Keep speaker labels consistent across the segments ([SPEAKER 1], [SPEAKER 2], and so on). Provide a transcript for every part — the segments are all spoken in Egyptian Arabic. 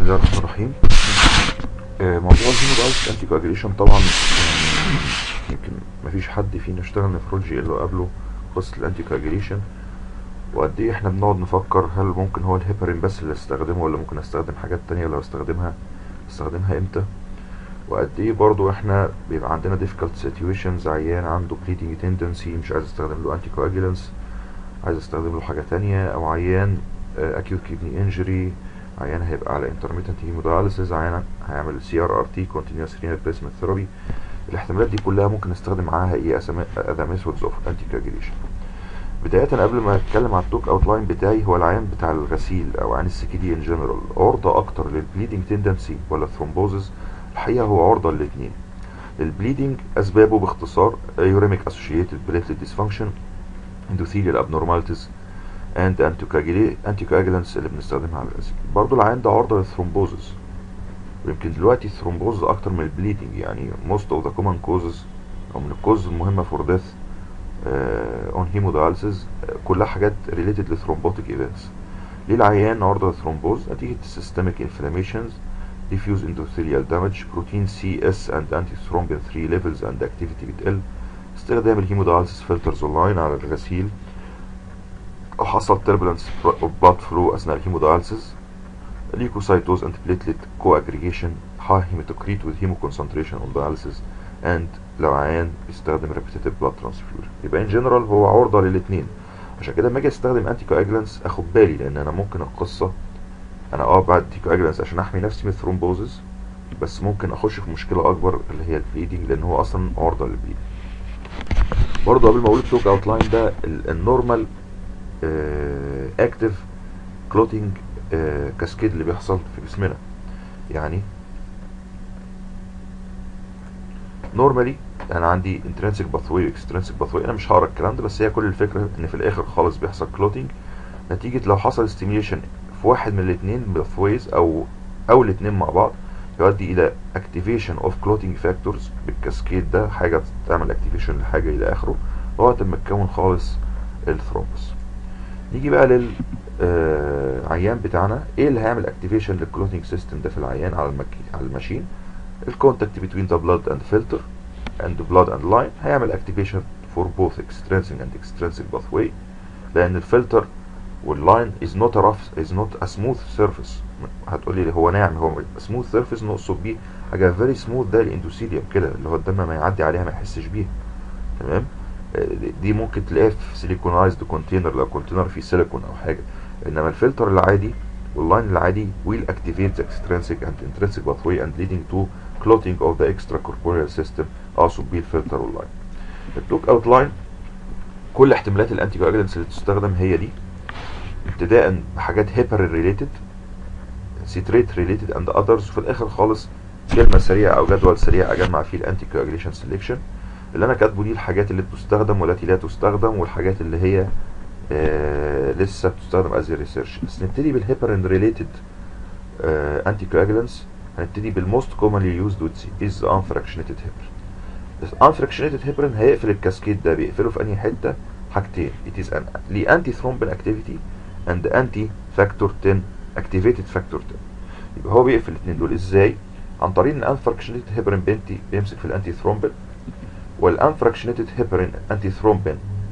[SPEAKER 1] الله الرحمن الرحيم آه، موضوع الهيمودايلس انتي كواجيليشن طبعا يعني يمكن مفيش حد فينا اشتغل نفرولوجي الا قبله قصه الانتي كواجيليشن وقد ايه احنا بنقعد نفكر هل ممكن هو الهيبرين بس اللي استخدمه ولا ممكن استخدم حاجات تانية لو استخدمها استخدمها امتى وقد ايه برضو احنا بيبقى عندنا difficult situations عيان عنده bleeding tendency مش عايز استخدم له anti coagulants عايز استخدم له حاجة تانية او عيان آه، acute kidney injury عيان هيبقى على intermittent hemodialysis عيان هيعمل CRRT continuous renal replacement therapy الاحتمالات دي كلها ممكن نستخدم معاها ايه as a me- other methods of anticoagulation بداية قبل ما اتكلم على التوك اوت لاين بتاعي هو العيان بتاع الغسيل او عيان السي دي ان جنرال عرضة اكتر للبليدنج تندنسي ولا الثرومبوزز الحقيقة هو عرضة للاتنين البليدنج اسبابه باختصار يوريميك اسوشيتد بليتلت ديسفانكشن endothelial abnormalities and anticoagula- anticoagulants اللي بنستخدمها على الغسيل برضه العيان ده عرضة للثرومبوزز ويمكن دلوقتي الثرومبوز اكتر من البليدنج يعني most of the common causes او من الكوز المهمة for death uh, on hemodialysis uh, كلها حاجات related لثرومبوتيك events ليه العيان عرضة للثرومبوز نتيجة systemic inflammations diffuse endothelial damage protein CS and antithrombin 3 levels and activity بتقل استخدام الهيمودايلسيس فلترز اونلاين على الغسيل او حصل turbulence of blood flow اثناء الهيمودايلسيس leukocytosis and platelet co-aggregation high hematocrit with hemoconcentration on dialysis and لو عيان بيستخدم repetitive blood transfusion يبقى in general هو عرضة للاتنين عشان كده لما اجي استخدم انتي كواجلانس اخد بالي لان انا ممكن القصة انا اه بعد انتي كواجلانس عشان احمي نفسي من الثرومبوزس بس ممكن اخش في مشكلة اكبر اللي هي البليدنج لان هو اصلا عرضة للبليدنج برضه قبل ما اقول التوك اوت لاين ده النورمال اكتف كلوتينج كاسكيد اللي بيحصل في جسمنا يعني نورمالي انا عندي انترنسك باثوي اكسترنسك باثوي انا مش هقرا الكلام ده بس هي كل الفكره ان في الاخر خالص بيحصل كلوتينج نتيجه لو حصل ستيميوليشن في واحد من الاثنين باثويز او او الاثنين مع بعض يؤدي الى اكتيفيشن اوف كلوتينج فاكتورز بالكاسكيد ده حاجه تعمل اكتيفيشن لحاجه الى اخره لغايه ما تكون خالص الثرومبس نيجي بقى لل آه، عيان بتاعنا ايه اللي هيعمل اكتيفيشن للكلوتينج سيستم ده في العيان على المكي على الماشين الكونتاكت بين ذا بلاد اند فلتر اند بلاد اند لاين هيعمل اكتيفيشن فور بوث extrinsic اند extrinsic pathway لان الفلتر واللاين از نوت rough از نوت a smooth surface هتقولي لي هو ناعم هو smooth surface نقصد بيه حاجه فيري سموث ده الاندوثيليوم كده اللي هو الدم ما يعدي عليها ما يحسش بيها تمام آه، دي ممكن تلاقيها في سيليكونايزد كونتينر لو كونتينر فيه سيليكون او حاجه انما الفلتر العادي واللاين العادي will activate the extrinsic and intrinsic pathway and leading to clotting of the extracorporeal system اقصد بيه الفلتر واللاين التوك اوت لاين كل احتمالات الانتي كواجلانتس اللي تستخدم هي دي ابتداء بحاجات هيبر ريليتد سيتريت ريليتد اند اذرز وفي الاخر خالص كلمه سريعه او جدول سريع اجمع فيه الانتي كواجليشن سيلكشن اللي انا كاتبه دي الحاجات اللي بتستخدم والتي لا تستخدم والحاجات اللي هي آه لسه بتستخدم از ريسيرش بس نبتدي بالهيبرين ريليتد انتي كواجلانس هنبتدي بالموست كومنلي يوزد از انفراكشنيتد هيبرين الانفراكشنيتد هيبرين هيقفل الكاسكيد ده بيقفله في انهي حته حاجتين it is an ليه انتي ثرومبين اكتيفيتي اند انتي فاكتور 10 اكتيفيتد فاكتور 10 يبقى هو بيقفل الاثنين دول ازاي عن طريق ان الانفراكشنيتد هيبرين بنتي بيمسك في الانتي ثرومبين والانفراكشنيتد هيبرين انتي ثرومبين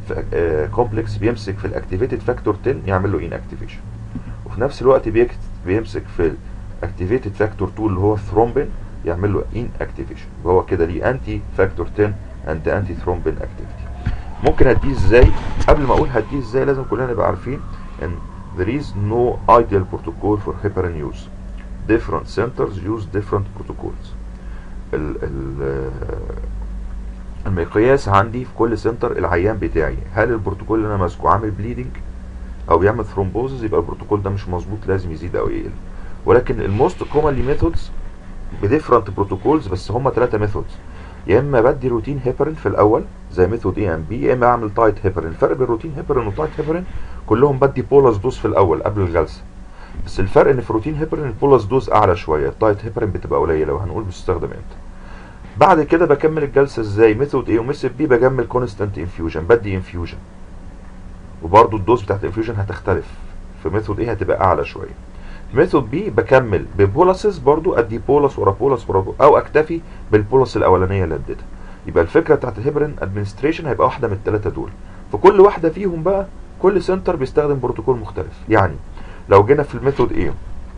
[SPEAKER 1] كومبلكس بيمسك في الاكتيفيتد فاكتور 10 يعمل له ان اكتيفيشن وفي نفس الوقت بيكت بيمسك في الاكتيفيتد فاكتور 2 اللي هو الثرومبين يعمل له ان اكتيفيشن وهو كده ليه انتي فاكتور 10 اند انتي ثرومبين اكتيفيتي ممكن هديه ازاي قبل ما اقول هديه ازاي لازم كلنا نبقى عارفين ان there is no ideal protocol for heparin use different centers use different protocols ال ال المقياس عندي في كل سنتر العيان بتاعي هل البروتوكول اللي انا ماسكه عامل بليدنج او بيعمل ثرومبوزز يبقى البروتوكول ده مش مظبوط لازم يزيد او يقل ولكن الموست كومنلي ميثودز بديفرنت بروتوكولز بس هم ثلاثه ميثودز يا اما بدي روتين هيبرين في الاول زي ميثود اي ام بي يا اما اعمل تايت هيبرين الفرق بين روتين هيبرين وتايت هيبرين كلهم بدي بولس دوز في الاول قبل الجلسه بس الفرق ان في روتين هيبرين البولس دوز اعلى شويه التايت هيبرين بتبقى قليله وهنقول بتستخدم امتى بعد كده بكمل الجلسه ازاي ميثود ايه وميثود بي بكمل كونستانت انفيوجن بدي انفيوجن وبرده الدوز بتاعت الانفيوجن هتختلف في ميثود ايه هتبقى اعلى شويه ميثود بي بكمل ببولسز برضو ادي بولس ورا بولس ورا بولس او اكتفي بالبولس الاولانيه اللي اديتها يبقى الفكره بتاعت الهيبرين ادمنستريشن هيبقى واحده من الثلاثه دول في كل واحده فيهم بقى كل سنتر بيستخدم بروتوكول مختلف يعني لو جينا في الميثود ايه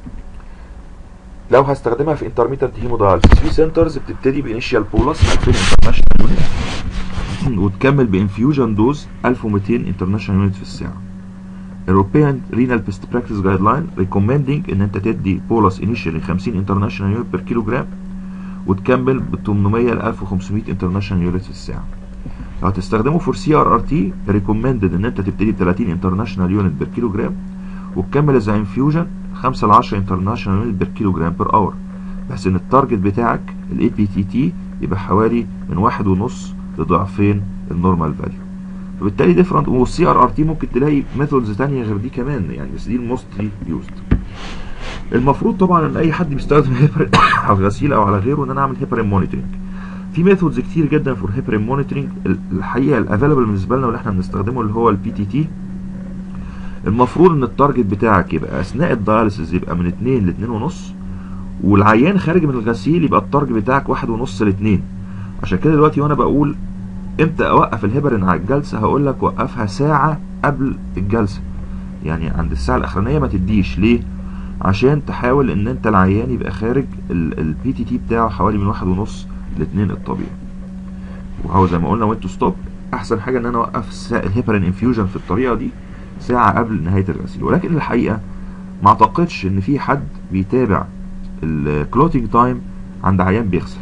[SPEAKER 1] لو هستخدمها في انترميتنت هيموداياليسيس في سنترز بتبتدي بانيشال بولس 2000 انترناشونال يونت وتكمل بانفيوجن دوز 1200 انترناشونال يونت في الساعه European Renal Best Practice Guideline recommending ان انت تدي بولس انيشالي 50 انترناشونال يونت بير كيلو جرام وتكمل ب 800 ل 1500 انترناشونال يونت في الساعه لو هتستخدمه فور سي ار ار تي ريكومندد ان انت تبتدي ب 30 انترناشونال يونت بير كيلو جرام وتكمل از انفيوجن 5 ل 10 انترناشونال يونت بير كيلو جرام بير اور بحيث ان التارجت بتاعك الاي بي تي تي يبقى حوالي من واحد ونص لضعفين النورمال فاليو فبالتالي ديفرنت والسي ار ار تي ممكن تلاقي ميثودز ثانيه غير دي كمان يعني بس دي الموستلي يوزد المفروض طبعا ان اي حد بيستخدم هيبرين على الغسيل او على غيره ان انا اعمل هيبرين مونيتورنج في ميثودز كتير جدا فور هيبرين مونيتورنج الحقيقه الافيلبل بالنسبه لنا واللي احنا بنستخدمه اللي هو البي تي تي المفروض ان التارجت بتاعك يبقى اثناء الدياليسيس يبقى من 2 ل 2 ونص والعيان خارج من الغسيل يبقى التارجت بتاعك واحد ونص ل 2 عشان كده دلوقتي وانا بقول امتى اوقف الهيبرين على الجلسه هقول لك وقفها ساعه قبل الجلسه يعني عند الساعه الاخرانيه ما تديش ليه عشان تحاول ان انت العيان يبقى خارج البي تي تي بتاعه حوالي من واحد ونص لاتنين الطبيعي وهو زي ما قلنا وانتو ستوب احسن حاجه ان انا اوقف الهيبرين انفيوجن في الطريقه دي ساعه قبل نهايه الغسيل ولكن الحقيقه ما اعتقدش ان في حد بيتابع الكلوتينج تايم عند عيان بيغسل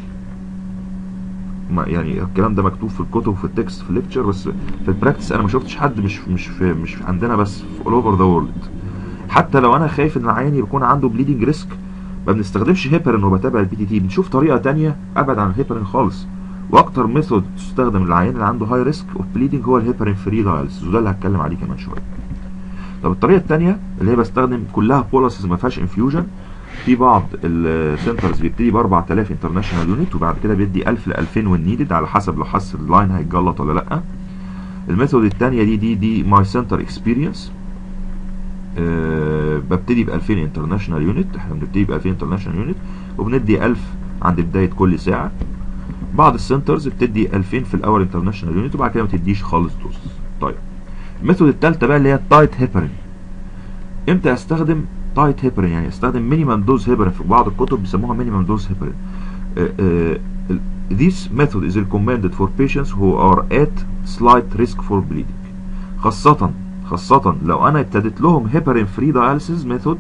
[SPEAKER 1] يعني الكلام ده مكتوب في الكتب وفي التكست في الليكتشر بس في البراكتس انا ما شفتش حد مش مش في مش عندنا بس في اول اوفر ذا وورلد حتى لو انا خايف ان العيان يكون عنده بليدنج ريسك ما بنستخدمش هيبرين وبتابع البي تي تي بنشوف طريقه تانية ابعد عن الهيبرين خالص واكتر ميثود تستخدم للعيان اللي عنده هاي ريسك اوف بليدنج هو الهيبرين فري دايلز وده اللي هتكلم عليه كمان شويه طب الطريقه الثانيه اللي هي بستخدم كلها بوليسز ما فيهاش انفيوجن في بعض السنترز بيبتدي ب 4000 انترناشونال يونت وبعد كده بيدي 1000 ل 2000 والنيدد على حسب لو حس اللاين هيتجلط ولا لا الميثود الثانيه دي دي دي ماي سنتر اكسبيرينس أه ببتدي ب 2000 انترناشونال يونت احنا بنبتدي ب 2000 انترناشونال يونت وبندي 1000 عند بدايه كل ساعه بعض السنترز بتدي 2000 في الاول انترناشونال يونت وبعد كده ما تديش خالص دوز طيب الميثود الثالثه بقى اللي هي التايت هيبرين امتى استخدم تايت هيبرين يعني استخدم مينيمم دوز هيبرين في بعض الكتب بيسموها مينيمم دوز هيبرين This method is recommended for patients who are at slight risk for bleeding خاصة خاصة لو انا ابتديت لهم هيبرين فري داياليسيس ميثود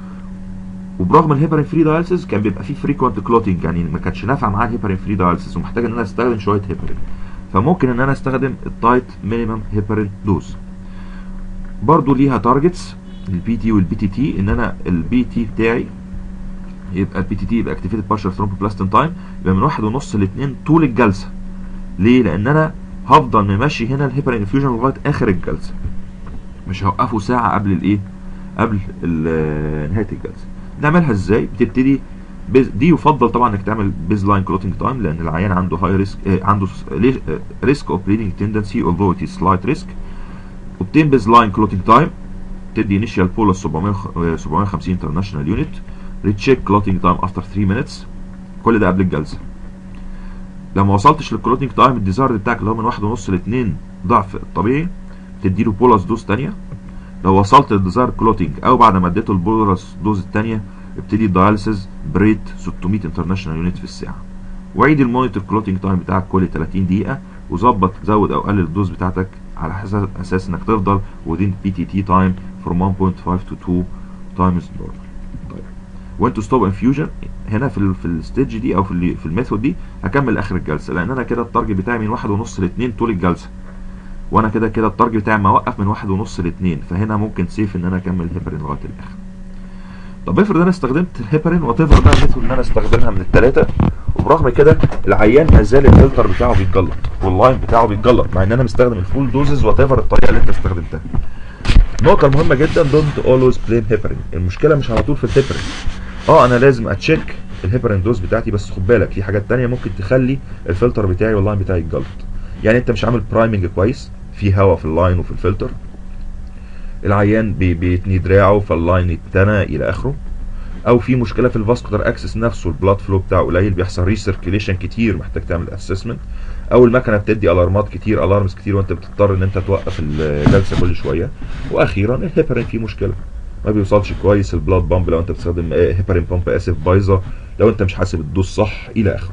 [SPEAKER 1] وبرغم الهيبرين فري داياليسيس كان بيبقى فيه فريكوينت كلوتنج يعني ما كانش نافع معاه الهيبرين فري داياليسيس ومحتاج ان انا استخدم شويه هيبرين فممكن ان انا استخدم التايت مينيمم هيبرين دوز برضو ليها تارجتس البي تي والبي تي تي ان انا البي تي بتاعي يبقى البي تي تي يبقى اكتيفيتد بارشال ثرومبوبلاستين تايم يبقى من واحد ونص لاثنين طول الجلسه ليه؟ لان انا هفضل ممشي هنا الهيبر انفيوجن لغايه اخر الجلسه مش هوقفه ساعه قبل الايه؟ قبل نهايه الجلسه نعملها ازاي؟ بتبتدي دي يفضل طبعا انك تعمل بيز لاين كلوتنج تايم لان العيان عنده هاي ريسك آه عنده ريسك اوف بليدنج تندنسي although it is slight risk obtain بيز لاين كلوتنج تايم تدي انيشال بولس 750 انترناشونال يونت ريتشيك كلوتنج تايم افتر 3 مينتس كل ده قبل الجلسه لو ما وصلتش للكلوتنج تايم الديزاير بتاعك اللي هو من واحد ونص ل 2 ضعف الطبيعي تدي له بولس دوز ثانيه لو وصلت للديزاير كلوتنج او بعد ما اديته البولس دوز الثانيه ابتدي الدياليسيس بريت 600 انترناشونال يونت في الساعه وعيد المونيتور كلوتنج تايم بتاعك كل 30 دقيقه وظبط زود او قلل الدوز بتاعتك على حسب اساس انك تفضل within PTT time from 1.5 to 2 times normal طيب when to stop infusion هنا في ال في الستيج دي او في في الميثود دي هكمل اخر الجلسه لان انا كده التارجت بتاعي من واحد ونص لاثنين طول الجلسه وانا كده كده التارجت بتاعي ما اوقف من واحد ونص لاثنين فهنا ممكن سيف ان انا اكمل هيبرين لغايه الاخر طب افرض انا استخدمت الهيبرين وات ايفر بقى الميثود ان انا استخدمها من الثلاثه وبرغم كده العيان ما زال الفلتر بتاعه بيتجلط واللاين بتاعه بيتجلط مع ان انا مستخدم الفول دوزز وات ايفر الطريقه اللي انت استخدمتها النقطه المهمه جدا دونت اولويز بليم هيبرين المشكله مش على طول في الهيبرين اه انا لازم اتشيك الهيبرين دوز بتاعتي بس خد بالك في حاجات تانية ممكن تخلي الفلتر بتاعي واللاين بتاعي يتجلط يعني انت مش عامل برايمنج كويس في هواء في اللاين وفي الفلتر العيان بي بيتني دراعه فاللاين يتنى الى اخره او في مشكله في الفاسكولار اكسس نفسه البلاد فلو بتاعه قليل بيحصل ريسيركيليشن كتير محتاج تعمل اسسمنت او المكنه بتدي الارمات كتير الارمز كتير وانت بتضطر ان انت توقف الجلسه كل شويه واخيرا الهيبرين فيه مشكله ما بيوصلش كويس البلاد بامب لو انت بتستخدم هيبرين بامب اسف بايظه لو انت مش حاسب الدوز صح الى اخره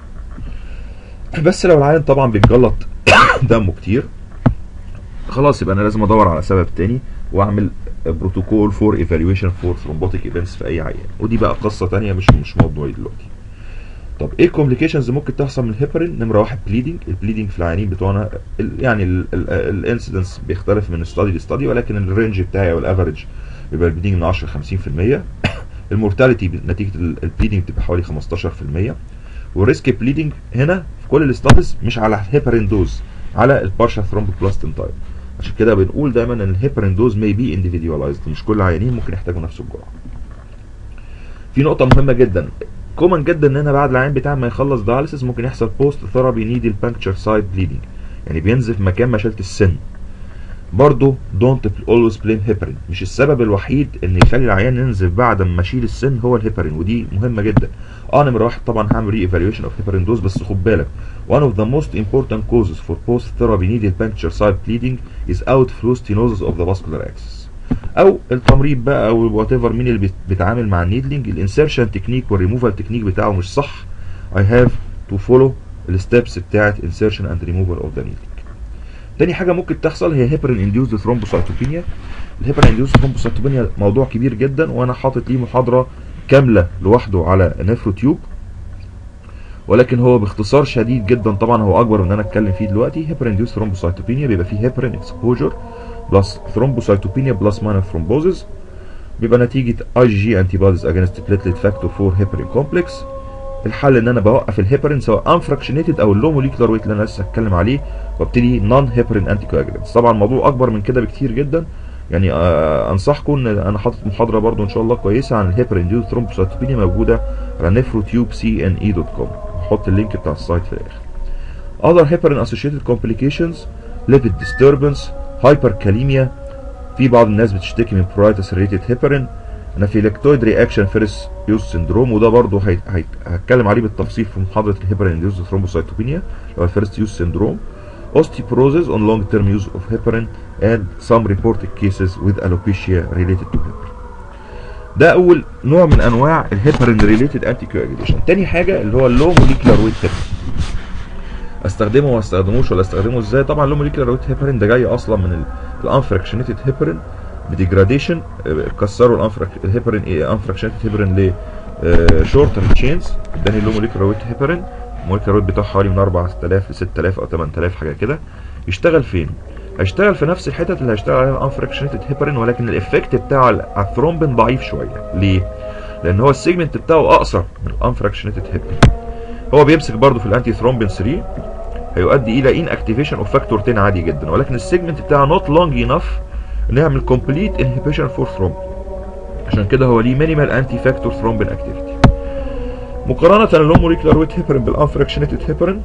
[SPEAKER 1] بس لو العيان طبعا بيتجلط دمه كتير خلاص يبقى انا لازم ادور على سبب تاني واعمل بروتوكول فور ايفالويشن فور ثرومبوتيك ايفنتس في اي عيان ودي بقى قصه تانية مش مش موضوعي دلوقتي طب ايه الكومبليكيشنز ممكن تحصل من الهيبرين نمره واحد بليدنج البليدنج في العيانين بتوعنا ال يعني الانسيدنس بيختلف من ستادي لستادي ولكن الرينج بتاعي او الافريج بيبقى البليدنج من 10 ل 50% المورتاليتي نتيجه البليدنج بتبقى حوالي 15% والريسك بليدنج هنا في كل الاستاديز مش على الهيبرين دوز على البارشال ثرومبوبلاستين تايب عشان كده بنقول دايما ان الهيبرين دوز may be individualized مش كل العيانين ممكن يحتاجوا نفس الجرعه في نقطه مهمه جدا كومن جدا ان انا بعد العيان بتاعي ما يخلص داياليسيس ممكن يحصل بوست ثيرابي نيدل بانكتشر سايد بليدنج يعني بينزف مكان ما شلت السن برضه دونت اولويز بليم هيبرين مش السبب الوحيد ان يخلي العيان ينزف بعد ما اشيل السن هو الهيبرين ودي مهمه جدا اه نمره واحد طبعا هعمل ري ايفالويشن اوف هيبرين دوز بس خد بالك one of the most important causes for post therapy needle puncture site bleeding is outflow stenosis of the vascular axis او التمريض بقى او وات ايفر مين اللي بيتعامل مع النيدلينج الانسرشن تكنيك والريموفال تكنيك بتاعه مش صح I have to follow الستبس بتاعت insertion and removal of the needling تاني حاجه ممكن تحصل هي هيبرين انديوزد ثرومبوسايتوبينيا الهيبرين انديوزد ثرومبوسايتوبينيا موضوع كبير جدا وانا حاطط ليه محاضره كامله لوحده على نفرو تيوب ولكن هو باختصار شديد جدا طبعا هو اكبر من ان انا اتكلم فيه دلوقتي هيبرين انديوزد ثرومبوسايتوبينيا بيبقى فيه هيبرين اكسبوجر بلس ثرومبوسايتوبينيا بلس ماينر ثرومبوزز بيبقى نتيجه اي جي جي انتي بوديز اجينست بليتلت فاكتور 4 هيبرين كومبلكس الحل ان انا بوقف الهيبرين سواء انفراكشنيتد او اللو موليكولار ويت اللي انا لسه هتكلم عليه وابتدي نون هيبرين انتي كواجلنتس طبعا الموضوع اكبر من كده بكتير جدا يعني آه انصحكم ان انا حاطط محاضره برضو ان شاء الله كويسه عن الهيبرين انديوز ثرومبوسايتوبينيا موجوده على نفرو تيوب سي ان اي دوت كوم هحط اللينك بتاع السايت في الاخر other heparin associated complications lipid disturbance hyperkalemia في بعض الناس بتشتكي من pruritus related heparin انافيلاكتويد رياكشن فيرس يوز سندروم وده برضه هي... هي... هتكلم عليه بالتفصيل في محاضره الهيبرين انديوز ثرومبوسايتوبينيا اللي هو الفيرست يوز سندروم osteoporosis on long term use of heparin and some reported cases with alopecia related to heparin ده اول نوع من انواع الهيبرين ريليتد انتي كواجيليشن تاني حاجه اللي هو اللو موليكولار ويت هيبرين استخدمه وما استخدموش ولا استخدمه ازاي طبعا اللو موليكولار ويت هيبرين ده جاي اصلا من الانفراكشنيتد هيبرين بديجراديشن كسروا الانفراك الهيبرين ايه انفراكشنيتد هيبرين ل شورتر تشينز اداني اللو موليكولار ويت هيبرين الموليكولار ويت بتاعه حوالي من 4000 ل 6000 او 8000 حاجه كده يشتغل فين؟ هيشتغل في نفس الحتت اللي هيشتغل عليها الانفراكشنيتد هيبرين ولكن الافكت بتاعه على الثرومبين ضعيف شويه ليه؟ لان هو السيجمنت بتاعه اقصر من الانفراكشنيتد هيبرين هو بيمسك برضه في الانتي ثرومبين 3 هيؤدي الى ان اكتيفيشن اوف فاكتور 10 عادي جدا ولكن السيجمنت بتاعه نوت لونج انف انه يعمل كومبليت انهبيشن فور ثرومبين عشان كده هو ليه مينيمال انتي فاكتور ثرومبين اكتيفيتي مقارنة اللو موليكولار ويت هيبرين بالانفراكشنيتد هيبرين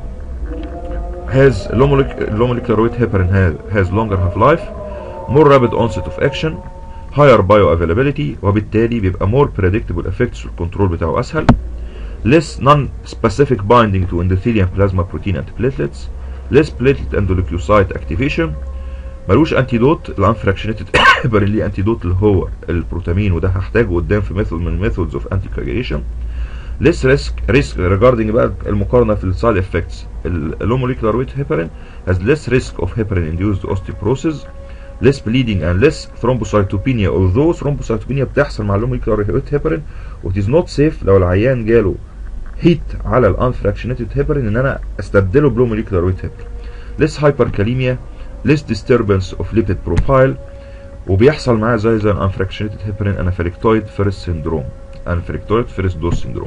[SPEAKER 1] has low molecular weight heparin has, has longer half life more rapid onset of action higher bioavailability وبالتالي بيبقى more predictable effects والكنترول بتاعه اسهل less non-specific binding to endothelium plasma protein and platelets less platelet and leukocyte activation ملوش انتيدوت الانفراكشنيتد هيبرين ليه انتيدوت اللي هو البروتامين وده هحتاجه قدام في ميثود من ميثودز اوف انتي كواجيليشن less risk risk regarding بقى المقارنه في السايد افكتس اللو موليكولار ويت هيبرين has less risk of heparin induced osteoporosis less bleeding and less thrombocytopenia although thrombocytopenia بتحصل مع اللو موليكولار ويت هيبرين و it is not safe لو العيان جاله هيت على الانفراكشنيتد هيبرين ان انا استبدله بلو موليكولار ويت هيبرين less hyperkalemia less disturbance of lipid profile وبيحصل معاه زي زي الانفراكشنيتد هيبرين انافيلكتويد فيرست سندروم انفيلكتويد فيرست دوز سندروم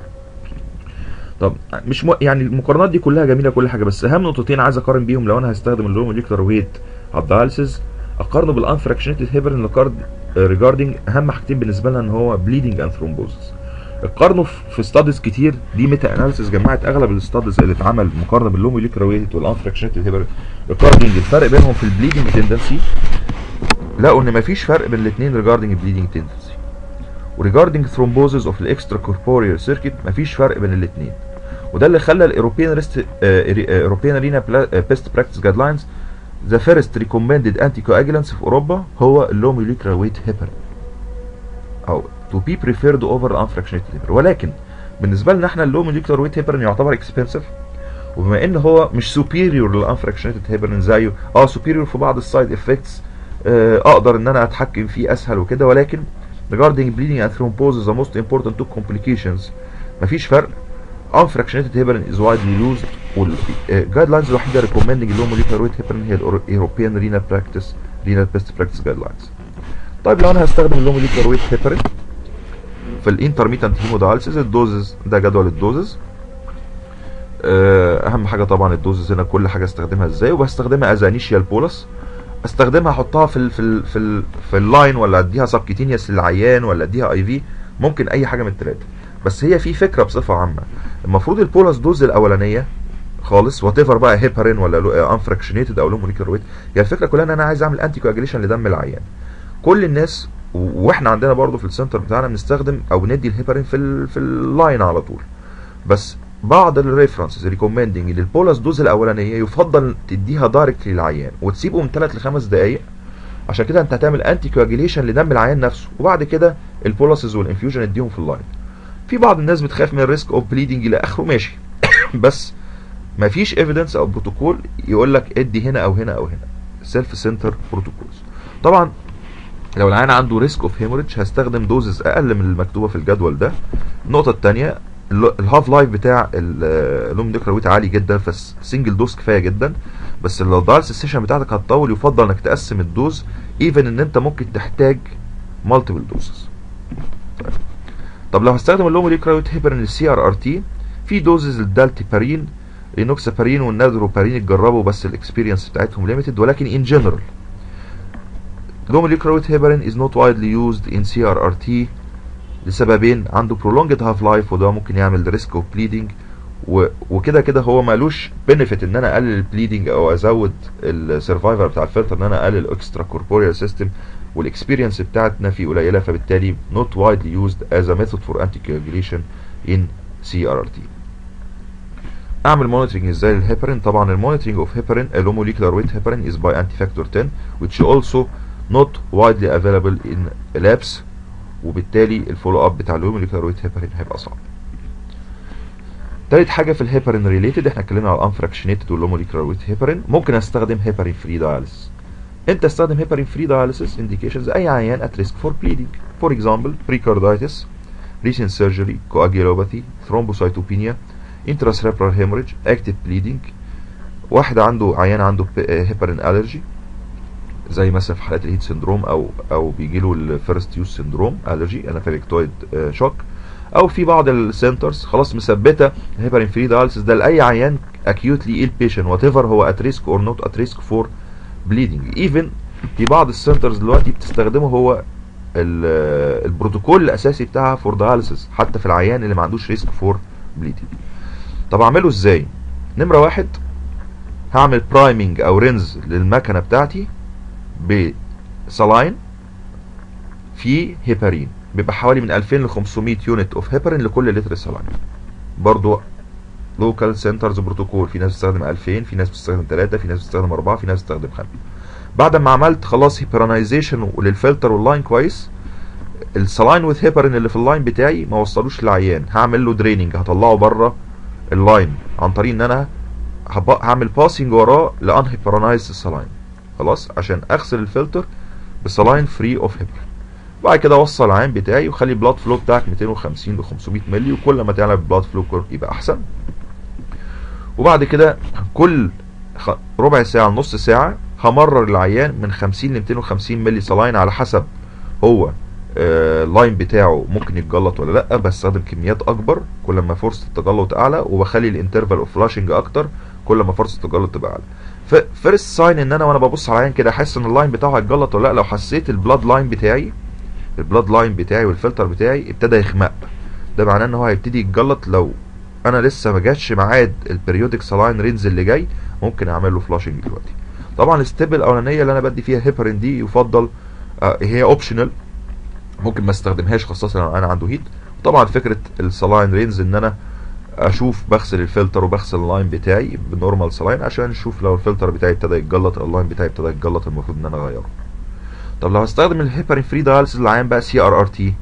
[SPEAKER 1] طب مش م... يعني المقارنات دي كلها جميله كل حاجه بس اهم نقطتين عايز اقارن بيهم لو انا هستخدم اللو موليكولار ويت على الدايلسيس اقارنه بالانفراكشنيتد هيبرين ريكارد ريجاردنج اهم حاجتين بالنسبه لنا ان هو بليدنج اند ثرومبوزس اقارنه في ستاديز كتير دي ميتا اناليسيس جمعت اغلب الستاديز اللي اتعمل مقارنه باللو موليكولار ويت والانفراكشنيتد هيبرين ريجاردنج الفرق بينهم في البليدنج تندنسي لقوا ان مفيش فرق بين الاثنين ريجاردنج البليدنج تندنسي وريجاردنج ثرومبوزز اوف الاكسترا كوربوريال سيركت مفيش فرق بين الاثنين وده اللي خلى الاوروبيان ريست اوروبيان ارينا بيست براكتس جايد لاينز ذا فيرست ريكومندد انتي كواجلانس في اوروبا هو اللو موليكولار ويت هيبرين او تو بي بريفيرد اوفر انفراكشنيتد هيبرين ولكن بالنسبه لنا احنا اللو موليكولار ويت هيبرين يعتبر اكسبنسيف وبما ان هو مش سوبيريور للانفراكشنيتد هيبرين زيه اه سوبيريور في بعض السايد افكتس آه اقدر ان انا اتحكم فيه اسهل وكده ولكن regarding bleeding and thrombosis the most important two complications مفيش فرق unfractionated heparin is widely used والجايد لاينز الوحيده recommending low molecular weight heparin هي European renal practice renal best practice guidelines طيب لو انا هستخدم اللو molecular weight heparin في الانترميتنت هيمودايلسيس الدوزز ده جدول الدوزز اهم حاجه طبعا الدوزز هنا كل حاجه استخدمها ازاي وبستخدمها از انيشيال بولس استخدمها احطها في ال في ال في ال في اللاين ولا اديها سبكيتينيوس للعيان ولا اديها اي في ممكن اي حاجه من الثلاثه بس هي في فكره بصفه عامه المفروض البولس دوز الاولانيه خالص وات ايفر بقى هيبرين ولا انفراكشنيتد او لو موليكولر ويت هي الفكره كلها ان انا عايز اعمل انتي كواجيليشن لدم العيان كل الناس واحنا عندنا برضو في السنتر بتاعنا بنستخدم او بندي الهيبرين في ال في اللاين على طول بس بعض الريفرنسز ريكومندنج للبولس دوز الاولانيه يفضل تديها دايركت للعيان وتسيبه من 3 ل 5 دقائق عشان كده انت هتعمل انتي كواجيليشن لدم العيان نفسه وبعد كده البولسز والانفيوجن اديهم في اللاين في بعض الناس بتخاف من الريسك اوف بليدنج الى اخره ماشي بس مفيش ايفيدنس او بروتوكول يقول لك ادي هنا او هنا او هنا سيلف سنتر بروتوكولز طبعا لو العيان عنده ريسك اوف هيموريدج هستخدم دوزز اقل من المكتوبه في الجدول ده النقطه الثانيه الهاف لايف بتاع اللوم ديكرويت عالي جدا فسنجل دوز كفايه جدا بس لو الدايلسيس سيشن بتاعتك هتطول يفضل انك تقسم الدوز ايفن ان انت ممكن تحتاج مالتيبل دوزز طيب. طب لو هستخدم اللوم ديكرويت هيبرين للسي ار ار تي في دوزز للدالتيبارين لينوكسابارين والنادروبارين اتجربوا بس الاكسبيرينس بتاعتهم ليميتد ولكن ان جنرال low molecular weight heparin is not widely used in CRRT لسببين عنده prolonged half life وده ممكن يعمل risk of bleeding و... وكده كده هو مالوش benefit ان انا اقلل البليدنج او ازود السرفايفر بتاع الفلتر ان انا اقلل اكسترا كوربوريال سيستم والاكسبيرينس بتاعتنا فيه قليله فبالتالي not widely used as a method for anticoagulation in CRRT اعمل مونيتورنج ازاي للهيبرين طبعا المونيتورنج اوف هيبرين اللو موليكولار ويت هيبرين is by anti-factor 10 which also not widely available in labs وبالتالي الفولو اب بتاع اللو موليكولار ويت هيبرين هيبقى صعب تالت حاجه في الهيبرين ريليتد احنا اتكلمنا على الانفراكشنيتد واللو موليكولار ويت هيبرين ممكن استخدم هيبرين فري داياليسيس انت استخدم هيبرين فري داياليسيس انديكيشنز اي عيان ات ريسك فور بليدنج فور اكزامبل بريكاردايتس recent surgery coagulopathy thrombocytopenia intracerebral hemorrhage active bleeding واحد عنده عيان عنده هيبرين الرجي زي مثلا في حالات الهيت سندروم او او بيجي له الفيرست يوز سندروم الرجي انافيلكتويد شوك او في بعض السنترز خلاص مثبته هيبرين فري دايلسيس ده لاي عيان اكيوتلي ايل بيشن وات ايفر هو ات ريسك اور نوت ات ريسك فور بليدنج ايفن في بعض السنترز دلوقتي بتستخدمه هو البروتوكول الاساسي بتاعها فور دايلسيس حتى في العيان اللي ما عندوش ريسك فور بليدنج طب اعمله ازاي نمره واحد هعمل برايمنج او رينز للمكنه بتاعتي بسلاين في هيبارين بيبقى حوالي من 2000 ل 500 يونت اوف هيبارين لكل لتر سلاين برضو لوكال سنترز بروتوكول في ناس بتستخدم 2000 في ناس بتستخدم 3 في ناس بتستخدم 4 في ناس بتستخدم 5 بعد ما عملت خلاص هيبرانيزيشن للفلتر واللاين كويس السلاين وذ هيبرين اللي في اللاين بتاعي ما وصلوش للعيان هعمل له دريننج هطلعه بره اللاين عن طريق ان انا هعمل باسنج وراه لان هيبرانايز السلاين خلاص عشان اغسل الفلتر بسلاين فري اوف هيبر بعد كده اوصل العين بتاعي وخلي البلاد فلو بتاعك 250 ل 500 مللي وكل ما تعلى البلاد فلو كورب يبقى احسن وبعد كده كل ربع ساعه نص ساعه همرر العيان من 50 ل 250 مللي سلاين على حسب هو اللاين آه بتاعه ممكن يتجلط ولا لا بستخدم كميات اكبر كل ما فرصه التجلط اعلى وبخلي الانترفال اوف فلاشنج اكتر كل ما فرصه التجلط تبقى اعلى ففيرست ساين ان انا وانا ببص على العين كده احس ان اللاين بتاعه هيتجلط ولا لا لو حسيت البلاد لاين بتاعي البلاد لاين بتاعي والفلتر بتاعي ابتدى يخمق ده معناه ان هو هيبتدي يتجلط لو انا لسه ما جاتش ميعاد البريودك سلاين رينز اللي جاي ممكن اعمل له فلاشنج دلوقتي طبعا الستيب الاولانيه اللي انا بدي فيها هيبرين دي يفضل آه هي اوبشنال ممكن ما استخدمهاش خاصه لو انا عنده هيت طبعا فكره السلاين رينز ان انا اشوف بغسل الفلتر وبغسل اللاين بتاعي بنورمال سلاين عشان اشوف لو الفلتر بتاعي ابتدى يتجلط اللاين بتاعي ابتدى يتجلط المفروض ان انا اغيره طب لو هستخدم الهيبرين فري داياليسيس العيان بقى سي ار ار تي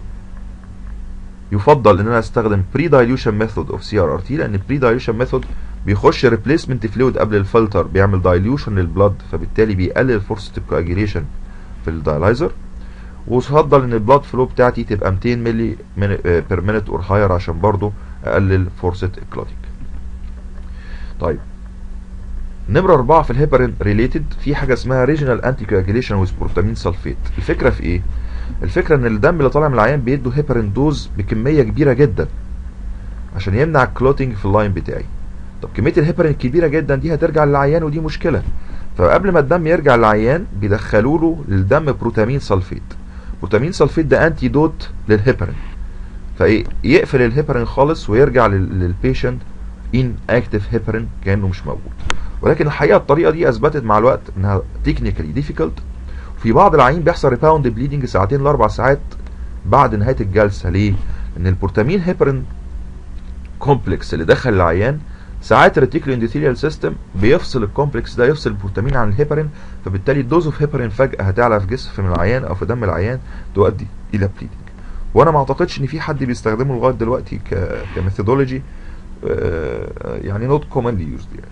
[SPEAKER 1] يفضل ان انا استخدم بري دايلوشن ميثود اوف سي ار ار تي لان البري دايلوشن ميثود بيخش ريبليسمنت فلويد قبل الفلتر بيعمل دايلوشن للبلد فبالتالي بيقلل فرصه الكواجيليشن في الدايلايزر ويفضل ان البلاد فلو بتاعتي تبقى 200 ملي بير مينت اور هاير عشان برضو اقلل فرصه الكلوتينج طيب نمرة أربعة في الهيبرين ريليتد في حاجة اسمها ريجنال انتي كواجيليشن ويز بروتامين سلفيت الفكرة في ايه؟ الفكرة ان الدم اللي طالع من العيان بيدوا هيبرين دوز بكمية كبيرة جدا عشان يمنع الكلوتينج في اللاين بتاعي طب كمية الهيبرين الكبيرة جدا دي هترجع للعيان ودي مشكلة فقبل ما الدم يرجع للعيان بيدخلوا له للدم بروتامين سلفيت بروتامين سلفيت ده انتي دوت للهيبرين فايه يقفل الهيبرين خالص ويرجع للبيشنت ان اكتف هيبرين كانه مش موجود ولكن الحقيقه الطريقه دي اثبتت مع الوقت انها تكنيكالي ديفيكولت في بعض العيين بيحصل ريباوند بليدنج ساعتين لاربع ساعات بعد نهايه الجلسه ليه؟ لان البروتامين هيبرين كومبلكس اللي دخل العيان ساعات الريتيكولو اندوثيليال سيستم بيفصل الكومبلكس ده يفصل البروتامين عن الهيبرين فبالتالي الدوز اوف هيبرين فجاه هتعلى في جسم العيان او في دم العيان تؤدي الى بليدنج وانا ما اعتقدش ان في حد بيستخدمه لغايه دلوقتي ك كميثودولوجي يعني نوت كومنلي يوزد يعني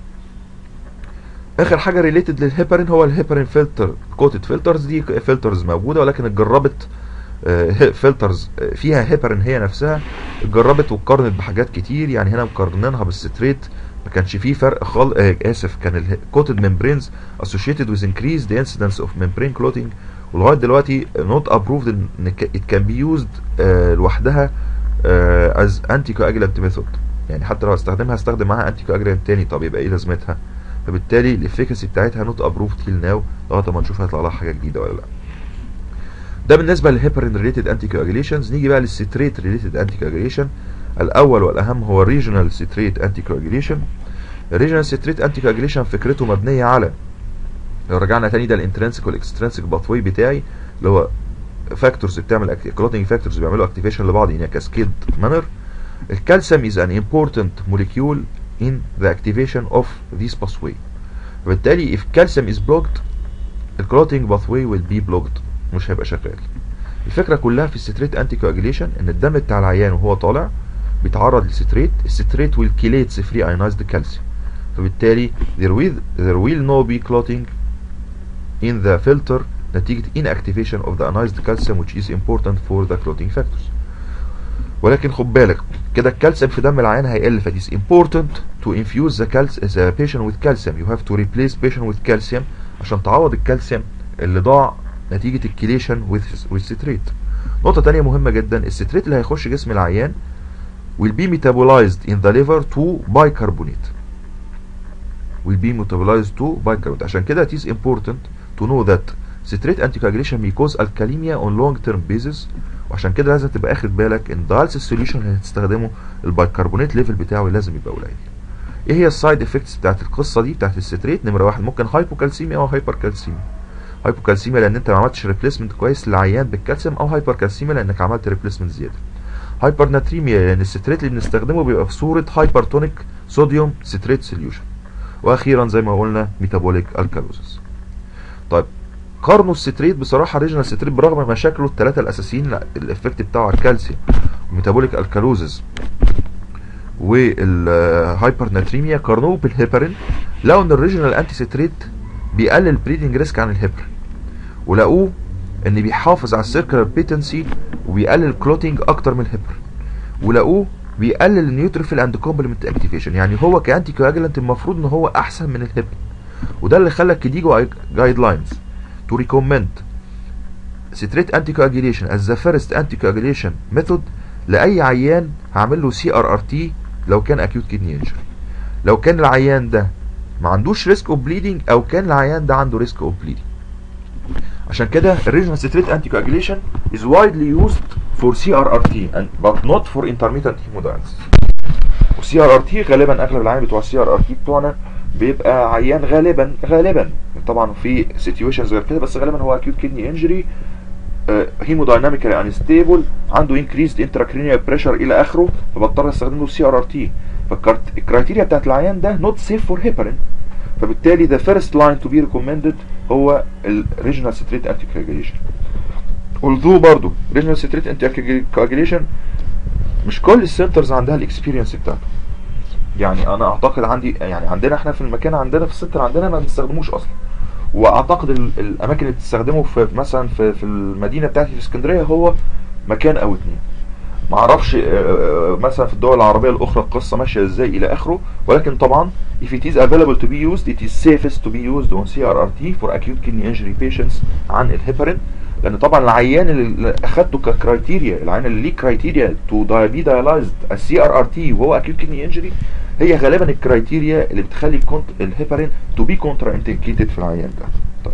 [SPEAKER 1] اخر حاجه ريليتد للهيبرين هو الهيبرين فلتر كوتد فلترز دي فلترز موجوده ولكن اتجربت فلترز فيها هيبرين هي نفسها اتجربت واتقارنت بحاجات كتير يعني هنا مقارنينها بالستريت ما كانش فيه فرق خال آه اسف كان الكوتد ممبرينز associated with increased incidence of membrane clotting ولغايه دلوقتي نوت ابروفد ان it can be used آه لوحدها آه as anticoagulant method يعني حتى لو هستخدمها هستخدم معاها انتي كواجرانت تاني طب يبقى ايه لازمتها فبالتالي الافيكاسي بتاعتها نوت ابروف تيل ناو لغايه ما نشوف هيطلع لها حاجه جديده ولا لا ده بالنسبه للهيبرين ريليتد انتي كواجيليشنز نيجي بقى للستريت ريليتد انتي كواجيليشن الاول والاهم هو الريجنال ستريت انتي كواجيليشن الريجنال ستريت انتي كواجيليشن فكرته مبنيه على لو رجعنا تاني ده الانترنسك والاكسترنسك باثوي بتاعي اللي هو فاكتورز بتعمل كلوتنج فاكتورز بيعملوا اكتيفيشن لبعض ان كاسكيد مانر الكالسيوم is an important molecule in the activation of this pathway فبالتالي if calcium is blocked الكلوتنج pathway will be blocked مش هيبقى شغال الفكره كلها في الستريت انتي كواجيليشن ان الدم بتاع العيان وهو طالع بيتعرض للستريت الستريت will chelates free ionized calcium فبالتالي there will, there will no be clotting in the filter نتيجة inactivation of the ionized calcium which is important for the clotting factors ولكن خد بالك كده الكالسيوم في دم العيان هيقل ف it is important to infuse the, calcium, the patient with calcium you have to replace patient with calcium عشان تعوض الكالسيوم اللي ضاع نتيجة الكيليشن with, with citrate نقطة تانية مهمة جدا الستريت اللي هيخش جسم العيان will be metabolized in the liver to bicarbonate will be metabolized to bicarbonate عشان كده it is important to know that citrate anticoagulation may cause alkalemia on long term basis وعشان كده لازم تبقى اخد بالك ان dialysis solution اللي هتستخدمه البيكربونات ليفل بتاعه لازم يبقى قليل ايه هي السايد افكتس بتاعت القصه دي بتاعت الستريت نمره واحد ممكن هايبوكالسيميا او هايبركالسيميا هايبوكالسيميا لان انت ما عملتش ريبليسمنت كويس للعيان بالكالسيوم او هايبركالسيميا لانك عملت ريبليسمنت زياده هايبرناتريميا لان الستريت اللي بنستخدمه بيبقى في صوره هايبرتونيك صوديوم ستريت سوليوشن واخيرا زي ما قلنا ميتابوليك الكالوزس طيب قارنوا الستريت بصراحه ريجنال ستريت برغم مشاكله الثلاثه الاساسيين لا الافكت بتاعه على الكالسيوم وميتابوليك الكالوزس والهايبرناتريميا قارنوه بالهيبرين لقوا ان الريجنال انتي ستريت بيقلل بريدنج ريسك عن الهيبرين ولقوه ان بيحافظ على السيركلر بيتنسي وبيقلل كلوتينج اكتر من الهيبرين ولقوه بيقلل النيوتروفيل اند كومبلمنت اكتيفيشن يعني هو كانتي كواجلانت المفروض ان هو احسن من الهيبرين وده اللي خلى كيديجو جايد لاينز to recommend citrate anticoagulation as the first anticoagulation method لأي عيان هعمل له سي ار ار تي لو كان acute kidney injury لو كان العيان ده ما عندوش ريسك اوف بليدنج او كان العيان ده عنده ريسك اوف بليدنج عشان كده الريجنال citrate anticoagulation is widely used for CRRT and but not for intermittent hemodialysis والسي ار ار تي غالبا اغلب العيان بتوع السي ار ار تي بتوعنا بيبقى عيان غالبا غالبا طبعا في سيتويشنز غير كده بس غالبا هو اكيوت كدني انجري هيمودايناميكالي انستيبل عنده انكريزد انتراكرينيال بريشر الى اخره فبضطر استخدم له سي ار ار تي فالكرايتيريا بتاعت العيان ده نوت سيف فور هيبرين فبالتالي the first line to be recommended هو الريجنال ستريت انتي كواجيليشن although برضو ريجنال ستريت انتي كواجيليشن مش كل السنترز عندها الاكسبيرينس بتاعته يعني انا اعتقد عندي يعني عندنا احنا في المكان عندنا في السنتر عندنا ما بنستخدموش اصلا واعتقد ال- الاماكن اللي بتستخدمه في مثلا في, في المدينه بتاعتي في اسكندريه هو مكان او اتنين ما اعرفش آه، مثلا في الدول العربيه الاخرى القصه ماشيه ازاي الى اخره ولكن طبعا if it is available to be used it is safest to be used on CRRT for acute kidney injury patients عن الهيبرين لان طبعا العيان اللي اخدته ككرايتيريا العيان اللي ليه كرايتيريا تو بي دايلايزد السي ار ار تي وهو اكيوت كدني انجري هي غالبا الكرايتيريا اللي بتخلي الكونت الهيبرين تو بي كونترا انديكيتد في العيان ده طيب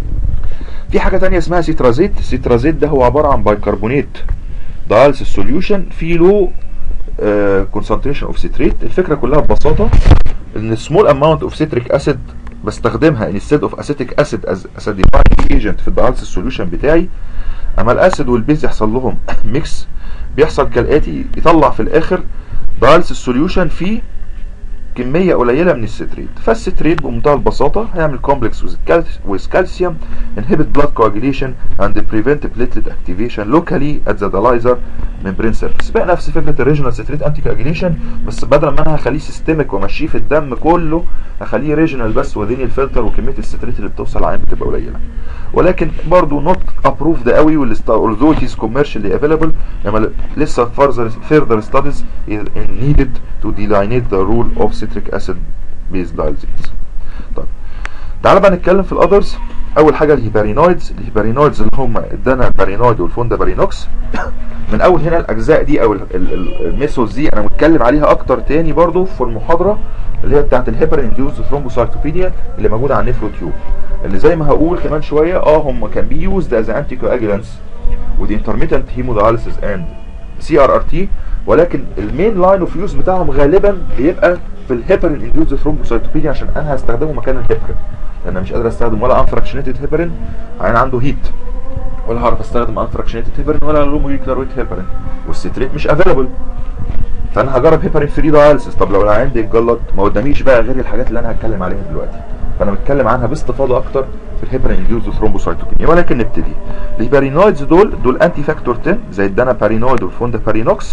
[SPEAKER 1] في حاجه تانية اسمها سيترازيت السيترازيت ده هو عباره عن بايكربونات دايلسيس سوليوشن في له كونسنتريشن اوف سيتريت الفكره كلها ببساطه ان سمول اماونت اوف سيتريك اسيد بستخدمها انستيد اوف اسيتيك اسيد از اسيديفاينج ايجنت في الدايلسيس سوليوشن بتاعي اما الاسيد والبيز يحصل لهم ميكس بيحصل كالاتي يطلع في الاخر دايلسيس سوليوشن فيه كميه قليله من الستريت فالستريت بمنتهى البساطه هيعمل كومبلكس with calcium inhibit blood coagulation and prevent platelet activation locally at the dialyzer membrane surface بقى نفس فكره الريجنال ستريت انتي كواجيليشن بس بدل ما انا هخليه سيستميك وامشيه في الدم كله هخليه ريجنال بس وذين الفلتر وكميه الستريت اللي بتوصل على بتبقى قليله ولكن برضه نوت ابروفد قوي although it is commercially available لما لسه further further studies is needed to delineate the role of citric acid based dialysis طيب تعال بقى نتكلم في الاذرز اول حاجه الهيبارينويدز الهيبارينويدز اللي هم الدانا بارينويد والفوندا بارينوكس من اول هنا الاجزاء دي او الميثودز دي انا متكلم عليها اكتر تاني برضو في المحاضره اللي هي بتاعت الهيبر انديوز ثرومبوسايتوبينيا اللي موجوده على النيفرو تيوب اللي زي ما هقول كمان شويه اه هم كان بي يوزد از انتي كواجولانس with intermittent hemodialysis and CRRT ولكن المين لاين اوف يوز بتاعهم غالبا بيبقى في الهيبرين انديوز ثرومبوسايتوبينيا عشان انا هستخدمه مكان الهيبرين لان انا مش قادر استخدم ولا انفراكشنيتد هيبرين عين عنده هيت ولا هعرف استخدم انفراكشنيتد هيبرين ولا لو موليكولار ويت هيبرين والستريت مش افيلابل فانا هجرب هيبرين فري داياليسيس طب لو العيان ده اتجلط ما قداميش بقى غير الحاجات اللي انا هتكلم عليها دلوقتي فانا بتكلم عنها باستفاضه اكتر في الهيبرين انديوز ثرومبوسايتوبينيا ولكن نبتدي الهيبرينويدز دول دول انتي فاكتور 10 زي الدانا بارينويد والفوندا بارينوكس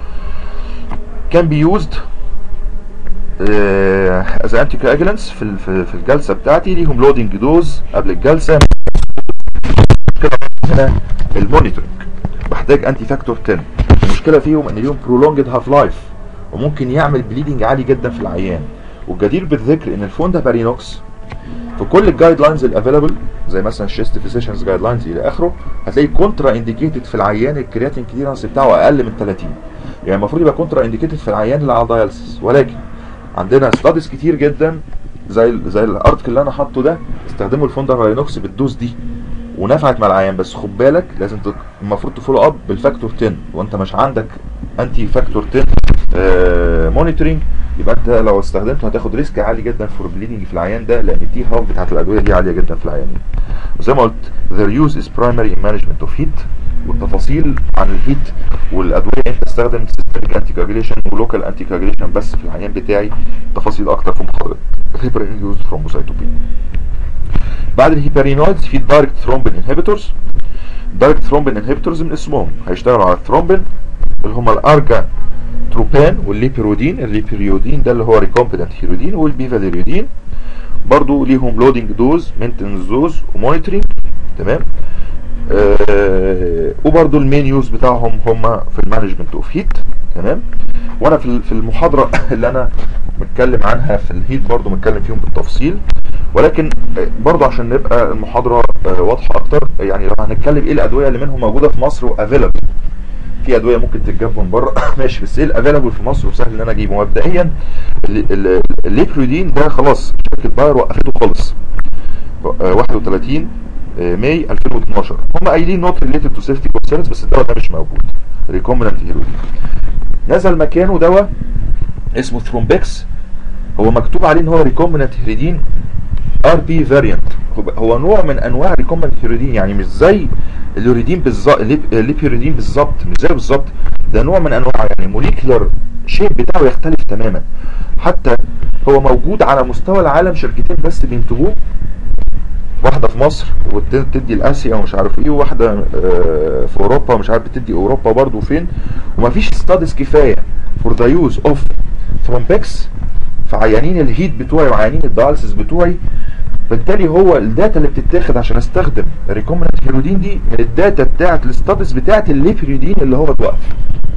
[SPEAKER 1] كان بي يوزد از انتي كواجولانس في ال- في في الجلسه بتاعتي ليهم لودنج دوز قبل الجلسه كده هنا المونيتورنج بحتاج انتي فاكتور 10 المشكله فيهم ان ليهم برولونجد هاف لايف وممكن يعمل بليدنج عالي جدا في العيان والجدير بالذكر ان الفوندا بارينوكس في كل الجايد لاينز الافيلابل زي مثلا الشيست فيزيشنز جايد لاينز الى اخره هتلاقي كونترا انديكيتد في العيان الكرياتين كليرنس بتاعه اقل من 30 يعني المفروض يبقى كونترا انديكيتد في العيان اللي على داياليسيس ولكن عندنا ستاديز كتير جدا زي زي الارتكل اللي انا حاطه ده استخدموا الفوندا بارينوكس بالدوز دي ونفعت مع العيان بس خد بالك لازم تك... المفروض تفولو اب بالفاكتور 10 وانت مش عندك انتي فاكتور 10 آه مونيتورنج يبقى انت لو استخدمته هتاخد ريسك عالي جدا فور بليدنج في العيان ده لان التي هاف بتاعت الادويه دي عاليه جدا في العيانين وزي ما قلت their use is primary in management of heat والتفاصيل عن الهيت والادويه انت تستخدم سيستميك انتي كاجوليشن ولوكال انتي كاجوليشن بس في العيان بتاعي تفاصيل اكتر في محاضره هيبر انديوز ثرومبوسايتوبينيا بعد الهيبرينويدز في دايركت ثرومبين انهبيتورز دايركت ثرومبين انهبيتورز من اسمهم هيشتغلوا على الثرومبين اللي هم الارجا تروبان والليبيرودين الليبيريودين ده اللي هو ريكومبيتنت هيرودين والبيفاليريودين برضو ليهم لودنج دوز مينتنس دوز ومونيتورنج تمام آه وبرضو المين يوز بتاعهم هم في المانجمنت اوف هيت تمام وانا في في المحاضره اللي انا متكلم عنها في الهيت برضو متكلم فيهم بالتفصيل ولكن برضو عشان نبقى المحاضره آه واضحه اكتر يعني لو هنتكلم ايه الادويه اللي منهم موجوده في مصر وافيلابل في ادويه ممكن تتجاب من بره ماشي بس ايه الافيلابل في مصر وسهل ان انا اجيبه مبدئيا الليبريودين ده خلاص شركه باير وقفته خالص 31 ماي 2012 هم قايلين نوت ريليتد تو سيفتي كونسيرنز بس الدواء ده مش موجود ريكومبننت هيرودين نزل مكانه دواء اسمه ثرومبكس هو مكتوب عليه ان هو ريكومبننت هيرودين ار بي فاريانت هو نوع من انواع ريكومبنت هيرودين يعني مش زي اليوريدين بالظبط الليبيوريدين بالظبط مش زي بالظبط ده نوع من انواع يعني موليكولر شيب بتاعه يختلف تماما حتى هو موجود على مستوى العالم شركتين بس بينتجوه واحدة في مصر وتدي لآسيا ومش عارف ايه وواحدة آه، في اوروبا مش عارف بتدي اوروبا برضو فين ومفيش ستاديز كفاية فور ذا يوز اوف ثرومبكس في عيانين الهيت بتوعي وعيانين الدياليسيس بتوعي بالتالي هو الداتا اللي بتتاخد عشان استخدم ريكومبنت هيرودين دي من الداتا بتاعت الستاديز بتاعت الليبيريدين اللي هو اتوقف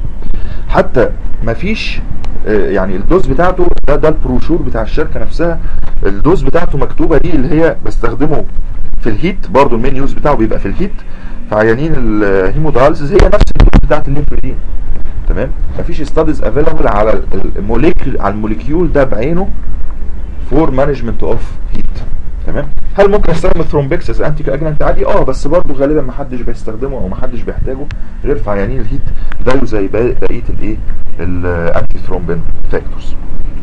[SPEAKER 1] حتى مفيش آه، يعني الدوز بتاعته ده ده البروشور بتاع الشركه نفسها الدوز بتاعته مكتوبه دي اللي هي بستخدمه في الهيت برضو المين يوز بتاعه بيبقى في الهيت في عيانين الهيموداياليسيس هي نفس الدوز بتاعت الليبريدين تمام مفيش ستاديز افيلابل على الموليكيول على الموليكيول ده بعينه فور مانجمنت اوف هيت تمام هل ممكن استخدم الثرومبكسس انتي كاجننت عادي اه بس برضه غالبا ما حدش بيستخدمه او ما حدش بيحتاجه غير في عيانين الهيت زيه زي باقي- بقيه الايه الانتي ثرومبين فاكتورز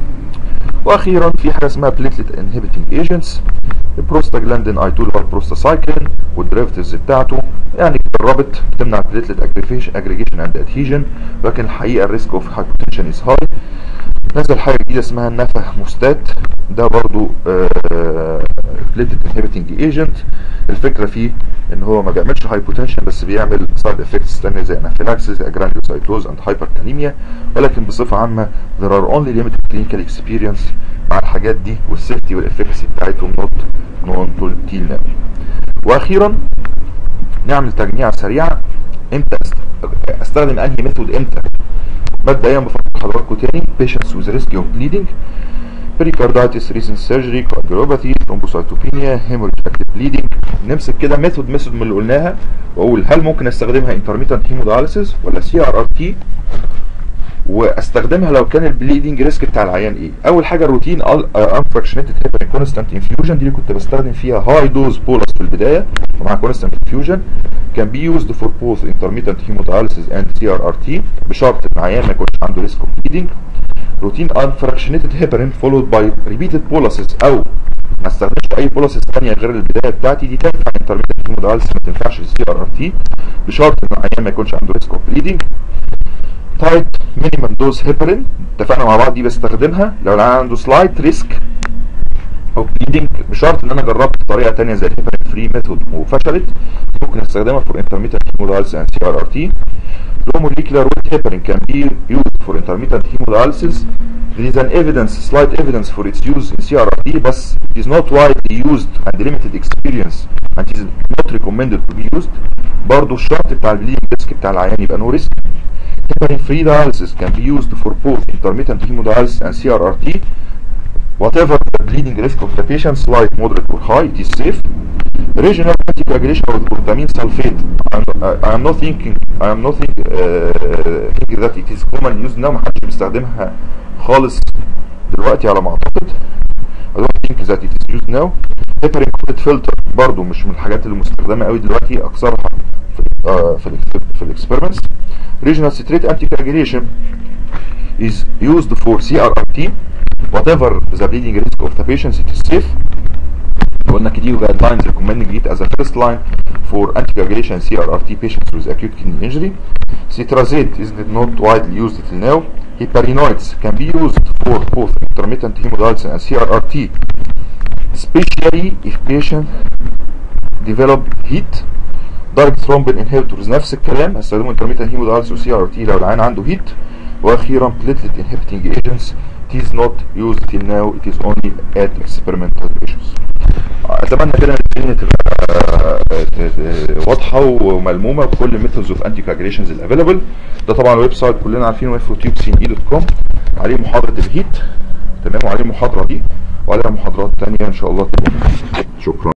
[SPEAKER 1] واخيرا في حاجه اسمها بليتلت انهبيتنج ايجنتس البروستاجلاندين اي 2 اللي هو البروستاسايكلين والديريفيتيفز بتاعته يعني جربت بتمنع بليتلت اجريجيشن اند ادهيجن لكن الحقيقه الريسك اوف هايبوتنشن از هاي نزل حاجه جديده اسمها النفه موستات ده برضو بليتلت انهبيتنج ايجنت الفكره فيه ان هو ما بيعملش هايبوتنشن بس بيعمل سايد افكتس ثانيه زي انافيلاكسيس اجرانيوسايتوز اند هايبركاليميا ولكن بصفه عامه there are only limited clinical experience مع الحاجات دي والسيفتي والافكسي بتاعتهم not known till now واخيرا نعمل تجميع سريعه امتى أست- استخدم انهي ميثود امتى مبدئيا بفكر حضراتكم تاني patients with risk of bleeding pericarditis recent surgery coagulopathy thrombocytopenia hemorrhage active bleeding نمسك كده ميثود ميثود من اللي قلناها واقول هل ممكن استخدمها intermittent hemodialysis ولا سي ار ار تي واستخدمها لو كان البليدنج ريسك بتاع العيان ايه اول حاجه الروتين انفراكشنيتد هيبرين كونستانت انفيوجن دي اللي كنت بستخدم فيها هاي دوز بولس في البدايه ومع كونستانت انفيوجن كان بي يوزد فور بوث انترميتنت هيمودايليسيس اند سي ار ار تي بشرط ان العيان ما يكونش عنده ريسك اوف بليدنج روتين انفراكشنيتد هيبرين فولود باي ريبيتد بولسز او ما استخدمش اي بولسز ثانيه غير البدايه بتاعتي دي تنفع انترميتنت هيمودايليسيس ما تنفعش السي ار ار تي بشرط ان العيان ما يكونش عنده ريسك اوف بليدنج تايت مينيمم دوز هيبرين اتفقنا مع بعض دي بستخدمها لو العيان عنده سلايت ريسك او بليدنج بشرط ان انا جربت طريقه ثانيه زي الهيبرين فري ميثود وفشلت ممكن استخدمها فور انترميتنت هيمودايليسيس اند سي ار ار تي low molecular weight heparin can be used for intermittent hemodialysis. There is an evidence, slight evidence for its use in CRRT, but it is not widely used and limited experience and it is not recommended to be used. برضه الشرط بتاع البليدنج ريسك بتاع العيان يبقى نو ريسك. Heparin free dialysis can be used for both intermittent hemodialysis and CRRT. Whatever the bleeding risk of the patient, slight, moderate or high, it is safe. Regional anticoagulation with glutamine sulfate. I am, I am not thinking I am not think, uh, thinking that it is common used now محدش بيستخدمها خالص دلوقتي على ما اعتقد. I don't think that it is used now. Heparin coated filter برضو مش من الحاجات اللي مستخدمة قوي دلوقتي اكثرها في uh, في ال في الاكسبيرمنتس. Regional citrate anticoagulation is used for CRRT. Whatever the bleeding risk of the patients, it is safe. قلنا كتير guidelines لاينز recommending it as a first line for anticoagulation CRRT patients with acute kidney injury. Citrazate is not widely used till now. Heparinoids can be used for both intermittent hemodialysis and CRRT, especially if patient develop heat. Direct thrombin inhibitors نفس الكلام هستخدمه intermittent hemodialysis و CRRT لو العيان عنده heat. واخيرا platelet inhibiting agents it is not used till now it is only at experimental patients اتمنى كده ان الدنيا تبقى واضحه وملمومه بكل ميثودز اوف انتي كاجريشنز الافيلبل ده طبعا الويب سايت كلنا عارفينه اف سي اي دوت كوم عليه محاضره الهيت تمام وعليه المحاضره دي وعليها محاضرات تانية ان شاء الله تكون شكرا